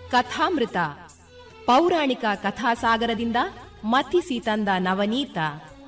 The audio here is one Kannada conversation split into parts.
ಕಥಾಮೃತ ಪೌರಾಣಿಕ ಕಥಾಸಾಗರದಿಂದ ಮಥಿಸಿ ತಂದ ನವನೀತ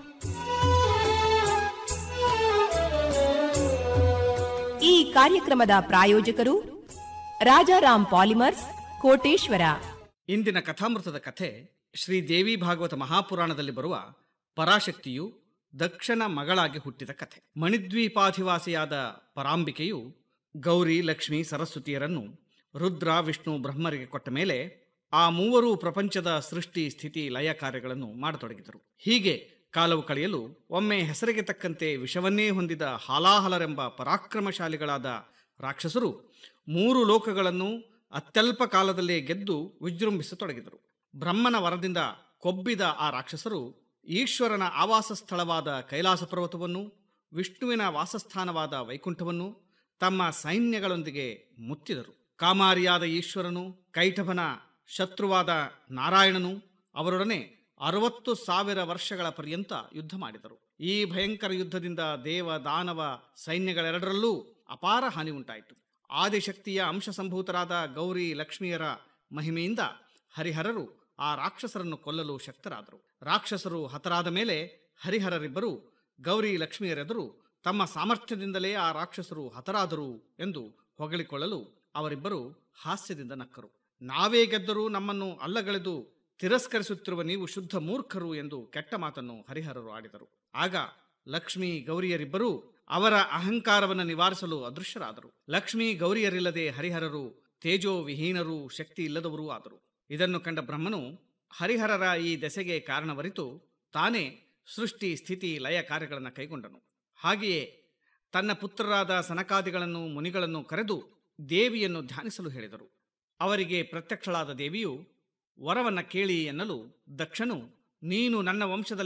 ಈ ಕಾರ್ಯಕ್ರಮದ ಪ್ರಾಯೋಜಕರು ರಾಜಾರಾಮ್ ಪಾಲಿಮರ್ಸ್ ಕೋಟೇಶ್ವರ ಇಂದಿನ ಕಥಾಮೃತದ ಕಥೆ ಶ್ರೀ ದೇವಿ ಭಾಗವತ ಮಹಾಪುರಾಣದಲ್ಲಿ ಬರುವ ಪರಾಶಕ್ತಿಯು ದಕ್ಷನ ಮಗಳಾಗಿ ಹುಟ್ಟಿದ ಕಥೆ ಮಣಿದ್ವೀಪಾಧಿವಾಸಿಯಾದ ಪರಾಂಬಿಕೆಯು ಗೌರಿ ಲಕ್ಷ್ಮಿ ಸರಸ್ವತಿಯರನ್ನು ರುದ್ರ ವಿಷ್ಣು ಬ್ರಹ್ಮರಿಗೆ ಕೊಟ್ಟ ಮೇಲೆ ಆ ಮೂವರೂ ಪ್ರಪಂಚದ ಸೃಷ್ಟಿ ಸ್ಥಿತಿ ಲಯ ಕಾರ್ಯಗಳನ್ನು ಮಾಡತೊಡಗಿದರು ಹೀಗೆ ಕಾಲವು ಕಳೆಯಲು ಒಮ್ಮೆ ಹೆಸರಿಗೆ ತಕ್ಕಂತೆ ವಿಷವನ್ನೇ ಹೊಂದಿದ ಹಾಲಾಹಲರೆಂಬ ಪರಾಕ್ರಮಶಾಲಿಗಳಾದ ರಾಕ್ಷಸರು ಮೂರು ಲೋಕಗಳನ್ನು ಅತ್ಯಲ್ಪ ಕಾಲದಲ್ಲೇ ಗೆದ್ದು ವಿಜೃಂಭಿಸತೊಡಗಿದರು ಬ್ರಹ್ಮನ ವರದಿಂದ ಕೊಬ್ಬಿದ ಆ ರಾಕ್ಷಸರು ಈಶ್ವರನ ಆವಾಸ ಸ್ಥಳವಾದ ಕೈಲಾಸ ಪರ್ವತವನ್ನು ವಿಷ್ಣುವಿನ ವಾಸಸ್ಥಾನವಾದ ವೈಕುಂಠವನ್ನು ತಮ್ಮ ಸೈನ್ಯಗಳೊಂದಿಗೆ ಮುತ್ತಿದರು ಕಾಮಾರಿಯಾದ ಈಶ್ವರನು ಕೈಟಭನ ಶತ್ರುವಾದ ನಾರಾಯಣನು ಅವರೊಡನೆ ಅರವತ್ತು ಸಾವಿರ ವರ್ಷಗಳ ಪರ್ಯಂತ ಯುದ್ಧ ಮಾಡಿದರು ಈ ಭಯಂಕರ ಯುದ್ಧದಿಂದ ದೇವ ದಾನವ ಸೈನ್ಯಗಳೆರಡರಲ್ಲೂ ಅಪಾರ ಹಾನಿ ಉಂಟಾಯಿತು ಆದಿಶಕ್ತಿಯ ಅಂಶ ಸಂಭೂತರಾದ ಗೌರಿ ಲಕ್ಷ್ಮಿಯರ ಮಹಿಮೆಯಿಂದ ಹರಿಹರರು ಆ ರಾಕ್ಷಸರನ್ನು ಕೊಲ್ಲಲು ಶಕ್ತರಾದರು ರಾಕ್ಷಸರು ಹತರಾದ ಮೇಲೆ ಹರಿಹರರಿಬ್ಬರು ಗೌರಿ ಲಕ್ಷ್ಮಿಯರೆದುರು ತಮ್ಮ ಸಾಮರ್ಥ್ಯದಿಂದಲೇ ಆ ರಾಕ್ಷಸರು ಹತರಾದರು ಎಂದು ಹೊಗಳಿಕೊಳ್ಳಲು ಅವರಿಬ್ಬರು ಹಾಸ್ಯದಿಂದ ನಕ್ಕರು ನಾವೇ ಗೆದ್ದರೂ ನಮ್ಮನ್ನು ಅಲ್ಲಗಳೆದು ತಿರಸ್ಕರಿಸುತ್ತಿರುವ ನೀವು ಶುದ್ಧ ಮೂರ್ಖರು ಎಂದು ಕೆಟ್ಟ ಮಾತನ್ನು ಹರಿಹರರು ಆಡಿದರು ಆಗ ಲಕ್ಷ್ಮಿ ಗೌರಿಯರಿಬ್ಬರೂ ಅವರ ಅಹಂಕಾರವನ್ನು ನಿವಾರಿಸಲು ಅದೃಶ್ಯರಾದರು ಲಕ್ಷ್ಮಿ ಗೌರಿಯರಿಲ್ಲದೆ ಹರಿಹರರು ತೇಜೋ ವಿಹೀನರು ಶಕ್ತಿ ಇಲ್ಲದವರೂ ಆದರು ಇದನ್ನು ಕಂಡ ಬ್ರಹ್ಮನು ಹರಿಹರರ ಈ ದೆಸೆಗೆ ಕಾರಣವರಿತು ತಾನೇ ಸೃಷ್ಟಿ ಸ್ಥಿತಿ ಲಯ ಕಾರ್ಯಗಳನ್ನು ಕೈಗೊಂಡನು ಹಾಗೆಯೇ ತನ್ನ ಪುತ್ರರಾದ ಸನಕಾದಿಗಳನ್ನು ಮುನಿಗಳನ್ನು ಕರೆದು ದೇವಿಯನ್ನು ಧ್ಯಾನಿಸಲು ಹೇಳಿದರು ಅವರಿಗೆ ಪ್ರತ್ಯಕ್ಷಳಾದ ದೇವಿಯು ವರವನ್ನ ಕೇಳಿ ಎನ್ನಲು ದಕ್ಷನು ನೀನು ನನ್ನ ವಂಶದಲ್ಲಿ